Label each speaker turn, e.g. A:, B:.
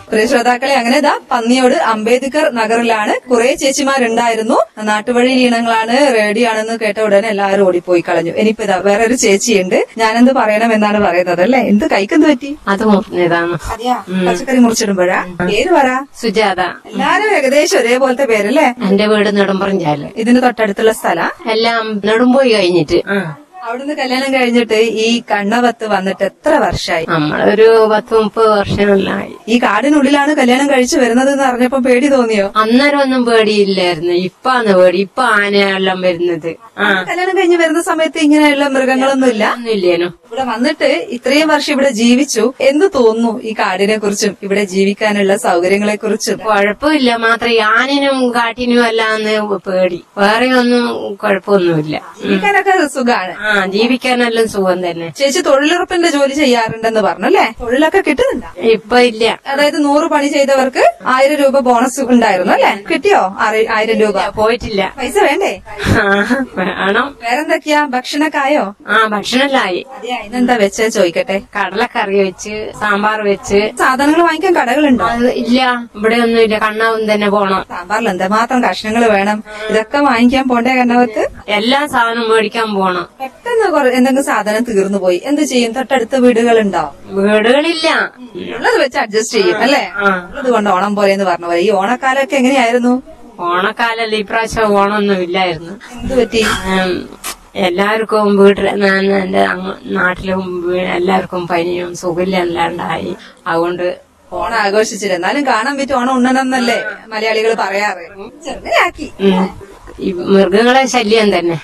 A: പ്രിയ ശ്രോതാക്കളെ അങ്ങനെ ഇതാ പന്നിയോട് അംബേദ്കർ നഗറിലാണ് കുറെ ചേച്ചിമാരുണ്ടായിരുന്നു നാട്ടുവഴി ഈണങ്ങളാണ് റേഡിയോ ആണെന്ന് കേട്ട ഉടനെ എല്ലാവരും ഓടിപ്പോയി കളഞ്ഞു ഇനിയിപ്പോ ഇതാ വേറെ ഒരു ചേച്ചിയുണ്ട് ഞാനെന്ത് പറയണം എന്നാണ് പറയുന്നത് അല്ലേ എന്ത് കൈക്കെന്ത് പറ്റി
B: അത് മുറിഞ്ഞതാണ്
A: അതെയാ പച്ചക്കറി മുറിച്ചിടുമ്പോഴാ പേര് പറ
B: സുജാത
A: എല്ലാരും ഏകദേശം ഒരേപോലത്തെ പേരല്ലേ
B: എന്റെ വീട് നെടുമ്പറഞ്ചാല്
A: ഇതിന് തൊട്ടടുത്തുള്ള സ്ഥല
B: എല്ലാം നെടുമ്പോയി കഴിഞ്ഞിട്ട്
A: അവിടുന്ന് കല്യാണം കഴിഞ്ഞിട്ട് ഈ കണ്ണവത്ത് വന്നിട്ട് എത്ര വർഷമായി
B: നമ്മളൊരു പത്ത് മുപ്പത് വർഷങ്ങളിലായി
A: ഈ കാടിനുള്ളിലാണ് കല്യാണം കഴിച്ചു വരുന്നത് എന്ന് അറിഞ്ഞപ്പോ പേടി തോന്നിയോ
B: അന്നേരം ഒന്നും പേടിയില്ലായിരുന്നു ഇപ്പാന്ന് പേടി ഇപ്പൊ ആനയെല്ലാം വരുന്നത് ആ
A: കല്യാണം കഴിഞ്ഞ് വരുന്ന സമയത്ത് ഇങ്ങനെയുള്ള മൃഗങ്ങളൊന്നും ഇല്ല
B: ഒന്നുമില്ലേനു
A: ഇവിടെ വന്നിട്ട് ഇത്രയും വർഷം ഇവിടെ ജീവിച്ചു എന്ത് തോന്നുന്നു ഈ കാടിനെ കുറിച്ചും ഇവിടെ ജീവിക്കാനുള്ള സൗകര്യങ്ങളെ കുറിച്ചും
B: കുഴപ്പമില്ല മാത്രം ഈ ആനിനും കാട്ടിനും അല്ലാന്ന് പേടി വേറെ ഒന്നും കുഴപ്പമൊന്നുമില്ല
A: ജീവിക്കാനൊക്കെ സുഖാണ്
B: ആ ജീവിക്കാനെല്ലാം സുഖം തന്നെ
A: ചേച്ചി തൊഴിലുറപ്പിന്റെ ജോലി ചെയ്യാറുണ്ടെന്ന് പറഞ്ഞു അല്ലേ തൊഴിലൊക്കെ കിട്ടുന്നുണ്ടോ
B: ഇപ്പൊ ഇല്ല
A: അതായത് നൂറ് പണി ചെയ്തവർക്ക് ആയിരം രൂപ ബോണസ് ഉണ്ടായിരുന്നു അല്ലേ കിട്ടിയോ ആറി- ആയിരം രൂപ
B: പോയിട്ടില്ല
A: പൈസ വേണ്ടേ
B: ആ, വേണം
A: വേറെന്തൊക്കെയാ ഭക്ഷണക്കായോ
B: ആ ഭക്ഷണമെല്ലായി
A: അതെയാ ഇന്നെന്താ വെച്ചേ ചോദിക്കട്ടെ
B: കടലക്കറി വെച്ച് സാമ്പാർ വെച്ച്
A: സാധനങ്ങൾ വാങ്ങിക്കാൻ കടകളുണ്ടോ
B: അത് ഇല്ല ഇവിടെ ഒന്നുമില്ല കണ്ണാവും തന്നെ പോണം
A: സാമ്പാറിൽ എന്തുമാത്രം കഷ്ണങ്ങൾ വേണം ഇതൊക്കെ വാങ്ങിക്കാൻ പോണ്ടേ കണ്ണവത്ത്
B: എല്ലാ സാധനവും മേടിക്കാൻ പോണം
A: പെട്ടെന്ന് കുറെ- എന്തെങ്കിലും സാധനം തീർന്നു പോയി എന്ത് ചെയ്യും തൊട്ടടുത്ത വീടുകളുണ്ടോ
B: വീടുകളില്ല
A: ഉള്ളത് വെച്ച് അഡ്ജസ്റ്റ് ചെയ്യും അല്ലേ
B: ആ.
A: ഉള്ളത് കൊണ്ട് ഓണം പോലെ എന്ന് പറഞ്ഞ പോലെ ഈ ഓണക്കാലമൊക്കെ എങ്ങനെയായിരുന്നു
B: ഓണക്കാലല്ല ഇപ്രാവശ്യം ഓണമൊന്നും ഇല്ലായിരുന്നു
A: എന്ത് പറ്റി
B: ഉം, എല്ലാവർക്കും വീട്ടിൽ ഞാൻ എന്റെ അങ്ങ് നാട്ടിലും വീ- എല്ലാവർക്കും പനിയും സുഖമില്ലാണ്ടായി അതുകൊണ്ട്
A: ഓണം ആഘോഷിച്ചില്ല എന്നാലും കാണാൻ പറ്റും ഓണം ഉണ്ണണം എന്നല്ലേ മലയാളികൾ പറയാറ് ചെറുങ്ങനെയാക്കി
B: ഉം, ഈ മൃഗങ്ങളെ ശല്യം തന്നെ